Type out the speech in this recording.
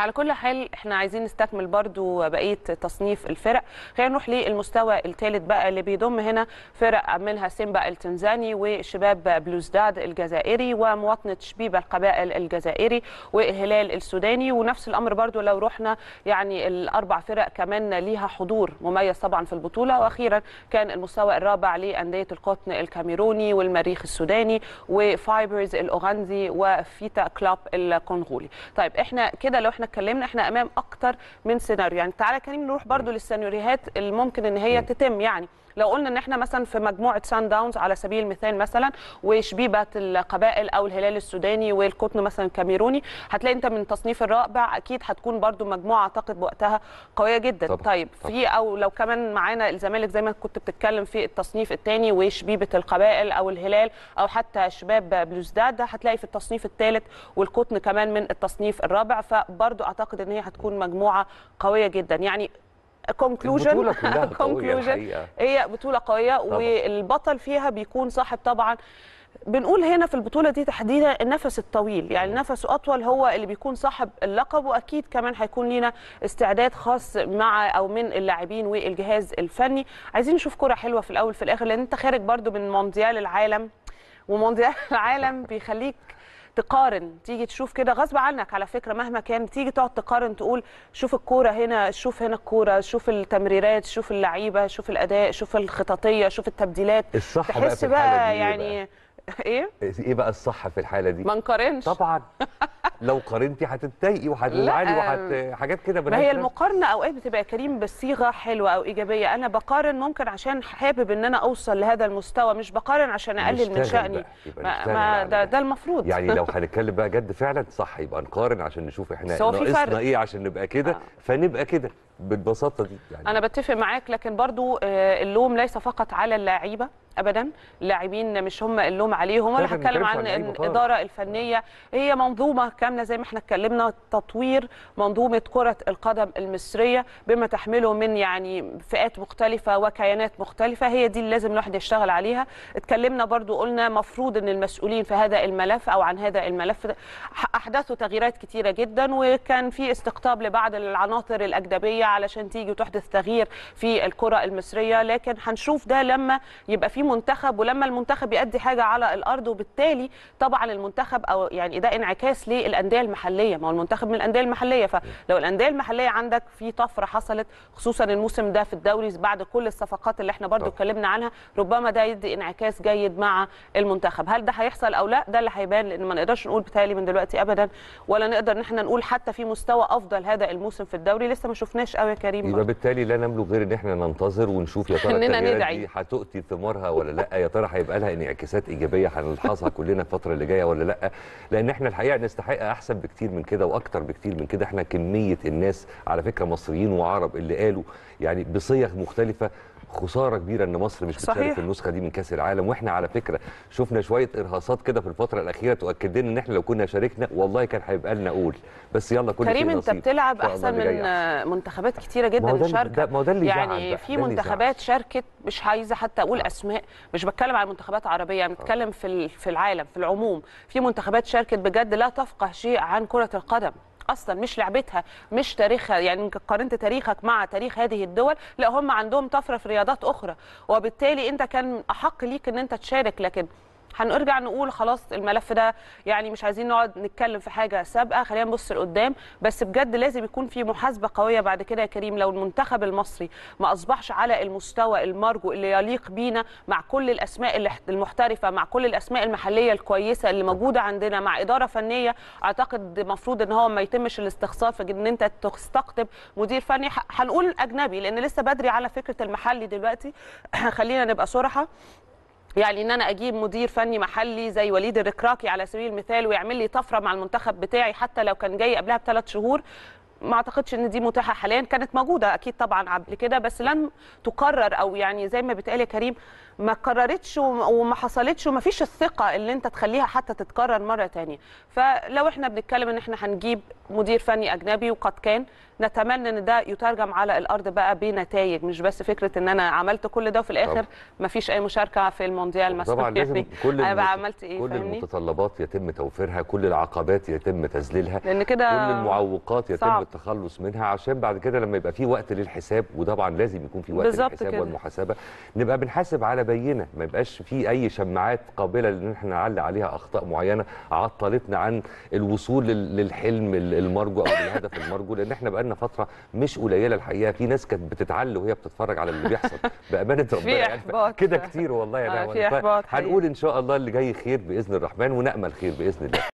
على كل حال احنا عايزين نستكمل برضو بقيه تصنيف الفرق خلينا نروح للمستوى الثالث بقى اللي بيضم هنا فرق منها سيمبا التنزاني وشباب بلوزداد الجزائري ومواطنه شبيبه القبائل الجزائري والهلال السوداني ونفس الامر برضو لو رحنا يعني الاربع فرق كمان ليها حضور مميز طبعا في البطوله واخيرا كان المستوى الرابع لانديه القطن الكاميروني والمريخ السوداني وفايبرز الاوغندي وفيتا كلاب الكونغولي طيب احنا كده لو احنا اتكلمنا احنا امام اكتر من سيناريو يعني تعالى كريم نروح برضو للسيناريوهات اللي ممكن ان هي تتم يعني لو قلنا ان احنا مثلا في مجموعه سان داونز على سبيل المثال مثلا وشبيبه القبائل او الهلال السوداني والقطن مثلا الكاميروني هتلاقي انت من التصنيف الرابع اكيد هتكون برضو مجموعه اعتقد بوقتها قويه جدا طبعا. طيب طبعا. في او لو كمان معانا الزمالك زي ما كنت بتتكلم في التصنيف الثاني وشبيبه القبائل او الهلال او حتى شباب بلوزداد ده هتلاقي في التصنيف الثالث والقطن كمان من التصنيف الرابع فبرضو اعتقد ان هي هتكون مجموعه قويه جدا يعني كونكلوجن البطولة كلها قوية الحقيقة. هي بطوله قويه والبطل فيها بيكون صاحب طبعا بنقول هنا في البطوله دي تحديدا النفس الطويل يعني نفسه اطول هو اللي بيكون صاحب اللقب واكيد كمان هيكون لينا استعداد خاص مع او من اللاعبين والجهاز الفني عايزين نشوف كره حلوه في الاول في الاخر لان انت خارج برضو من مونديال العالم ومونديال العالم بيخليك تقارن تيجي تشوف كده غصب عنك على فكره مهما كان تيجي تقعد تقارن تقول شوف الكوره هنا شوف هنا الكوره شوف التمريرات شوف اللعيبه شوف الاداء شوف الخططيه شوف التبديلات الصح بقى تحس في الحالة بقى دي إيه يعني ايه ايه بقى الصح في الحاله دي ما نقارنش طبعا لو قارنتي هتتضايقي وهتزعلي وهت حاجات كده ما ملهاش هي لازمة. المقارنه اوقات بتبقى يا كريم بصيغه حلوه او ايجابيه انا بقارن ممكن عشان حابب ان انا اوصل لهذا المستوى مش بقارن عشان اقلل من نشتغل شاني بقى، يبقى ما, نشتغل ما على ده, ده. ده المفروض يعني لو هنتكلم بقى جد فعلا صح يبقى نقارن عشان نشوف احنا بس هو في فرق. ناقصنا ايه عشان نبقى كده آه. فنبقى كده بالبساطه دي يعني انا بتفق معاك لكن برضو آه، اللوم ليس فقط على اللعيبه ابدا اللاعبين مش هم اللوم عليهم ولا لا، ما هتكلم بنتكلمش عن عن اللعيبة خالص. الاداره الفنيه هي منظومه كامله زي ما احنا اتكلمنا تطوير منظومه كره القدم المصريه بما تحمله من يعني فئات مختلفه وكيانات مختلفه هي دي اللي لازم الواحد يشتغل عليها اتكلمنا برضو قلنا مفروض ان المسؤولين في هذا الملف او عن هذا الملف ده احدثوا تغييرات كتيره جدا وكان في استقطاب لبعض العناصر الاجنبيه علشان تيجي وتحدث تغيير في الكره المصريه لكن هنشوف ده لما يبقى في منتخب ولما المنتخب يأدي حاجه على الارض وبالتالي طبعا المنتخب او يعني ده انعكاس للانديه المحليه ما هو المنتخب من الانديه المحليه فلو الانديه المحليه عندك في طفره حصلت خصوصا الموسم ده في الدوري بعد كل الصفقات اللي احنا برضو طبعا. اتكلمنا عنها ربما ده يدي انعكاس جيد مع المنتخب هل ده هيحصل او لا ده اللي هيبان لان ما نقدرش نقول بتالي من دلوقتي ابدا ولا نقدر ان احنا نقول حتى في مستوى افضل هذا الموسم في الدوري لسه ما شفناش قوي يا كريم يبقى بالتالي لا نملك غير ان احنا ننتظر ونشوف يا ترى إننا التغييرات ندعي. دي هتؤتي ثمارها ولا لا يا ترى هيبقى لها انعكاسات ايجابيه هنلحظها كلنا الفتره اللي جايه ولا لا لان احنا الحقيقه نستحق احسن بكتير من كده واكتر بكتير من كده احنا كميه الناس على فكره مصريين وعرب اللي قالوا يعني بصيغ مختلفه خساره كبيره ان مصر مش بتشارك صحيح. في النسخه دي من كاس العالم واحنا على فكره شفنا شويه ارهاصات كده في الفتره الاخيره تؤكد لنا ان احنا لو كنا شاركنا والله كان هيبقى لنا قول بس يلا كل كريم شيء انت نصيب. بتلعب إن شاء الله احسن اللي من جاي أحسن. منتخبات كتيره ما هو جدا ده اللي- مشاركه ده- ما هو ده اللي يزعل يعني بقى، في ده اللي منتخبات شاركت مش عايزه حتى اقول اسماء مش بتكلم عن منتخبات عربيه انا بتكلم في ال- في العالم في العموم في منتخبات شاركت بجد لا تفقه شيء عن كره القدم اصلا مش لعبتها مش تاريخها يعني إنك قارنت تاريخك مع تاريخ هذه الدول لا هم عندهم طفره في رياضات اخرى وبالتالي انت كان احق ليك ان انت تشارك لكن هنرجع نقول خلاص الملف ده يعني مش عايزين نقعد نتكلم في حاجه سابقه خلينا نبص لقدام بس بجد لازم يكون في محاسبه قويه بعد كده يا كريم لو المنتخب المصري ما اصبحش على المستوى المرجو اللي يليق بينا مع كل الاسماء اللي- المحترفه مع كل الاسماء المحليه الكويسه اللي موجوده عندنا مع اداره فنيه اعتقد المفروض ان هو ما يتمش الاستخسار في ان انت تستقطب مدير فني ح- هنقول اجنبي لان لسه بدري على فكره المحلي دلوقتي خلينا نبقى صراحه يعني ان انا اجيب مدير فني محلي زي وليد الركراكي على سبيل المثال ويعمل لي طفره مع المنتخب بتاعي حتى لو كان جاي قبلها بثلاث شهور ما اعتقدش ان دي متاحه حاليا كانت موجوده اكيد طبعا قبل كده بس لم تقرر او يعني زي ما بتقال يا كريم ما قررتش وما وما حصلتش وما فيش الثقه اللي انت تخليها حتى تتكرر مره تانية فلو احنا بنتكلم ان احنا هنجيب مدير فني اجنبي وقد كان نتمنى ان ده يترجم على الارض بقى بنتائج مش بس فكره ان انا عملت كل ده وفي الاخر طبعا. ما فيش اي مشاركه في المونديال مثلا طبعا لازم يعني كل انا بقى المت- عملت ايه كل فاهمني المتطلبات يتم توفيرها كل العقبات يتم تذليلها لان كده كل المعوقات يتم صعب. التخلص منها عشان بعد كده لما يبقى في وقت للحساب وطبعا لازم يكون في وقت بالظبط للحساب كده. والمحاسبه نبقى بنحاسب على بينه ما يبقاش في اي شماعات قابله لان احنا نعلي عليها اخطاء معينه عطلتنا عن الوصول لل- للحلم ال- المرجو او للهدف المرجو لان احنا بقالنا فتره مش قليله الحقيقه في ناس كانت بتتعلى وهي بتتفرج على اللي بيحصل بامانه ربنا يعني إحباط. كده كتير والله يا آه، نهى. في إحباط حقيقي. هنقول ان شاء الله اللي جاي خير باذن الرحمن ونامل خير باذن الله